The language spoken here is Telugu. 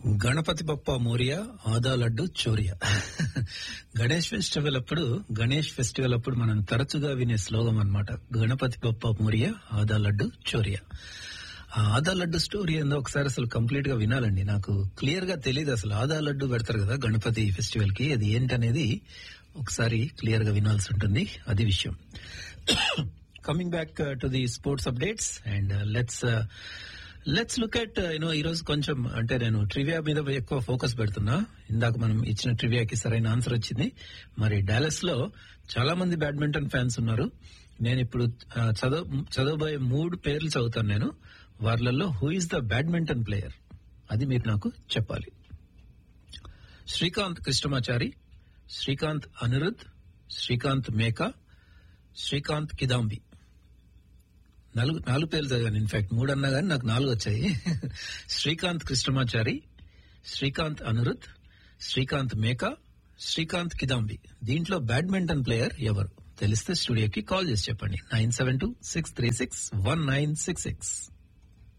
గణపతి బప్ప మోరియా ఆదా లడ్డు చోరియా గణేష్ ఫెస్టివల్ అప్పుడు గణేష్ ఫెస్టివల్ అప్పుడు మనం తరచుగా వినే శ్లోగం అన్నమాట గణపతి బప్ప మోరియా ఆదా లడ్డు చోరియా ఆ ఆదా లడ్డు స్టోరీ ఏందో ఒకసారి అసలు కంప్లీట్ గా వినాలండి నాకు క్లియర్ గా తెలియదు అసలు ఆదా లడ్డు పెడతారు కదా గణపతి ఫెస్టివల్ కి అది ఏంటనేది ఒకసారి క్లియర్ గా వినాల్సి ఉంటుంది అది విషయం coming back to the sports updates and let's let's look at you know ఈ రోజు కొంచెం అంటే నేను ట్రివియా మీద ఎక్కువ ఫోకస్ పెడుతున్నా ఇందాక మనం ఇచ్చిన ట్రివియాకి సరైన ఆన్సర్ వచ్చింది మరి డాలస్ లో చాలా మంది బ్యాడ్మింటన్ ఫ్యాన్స్ ఉన్నారు నేను ఇప్పుడు ఆ, చదవ చదవబోయే మూడు పేర్లు చదువుతాను నేను వాళ్ళల్లో who is the badminton player అది మీరు నాకు చెప్పాలి శ్రీకాంత్ కృష్ణమాచారి శ్రీకాంత్ అనిరుద్ శ్రీకాంత్ మేకా శ్రీకాంత్ కిదాంబి నాలుగు నాలుగు పేర్లు చదివాను ఇన్ఫాక్ట్ మూడు అన్నా కానీ నాకు నాలుగు వచ్చాయి శ్రీకాంత్ కృష్ణమాచారి శ్రీకాంత్ అనిరుద్ శ్రీకాంత్ మేకా శ్రీకాంత్ కిదాంబి దీంట్లో బ్యాడ్మింటన్ ప్లేయర్ ఎవరు తెలిస్తే స్టూడియోకి కాల్ చేసి చెప్పండి nine seven two six three six one nine six six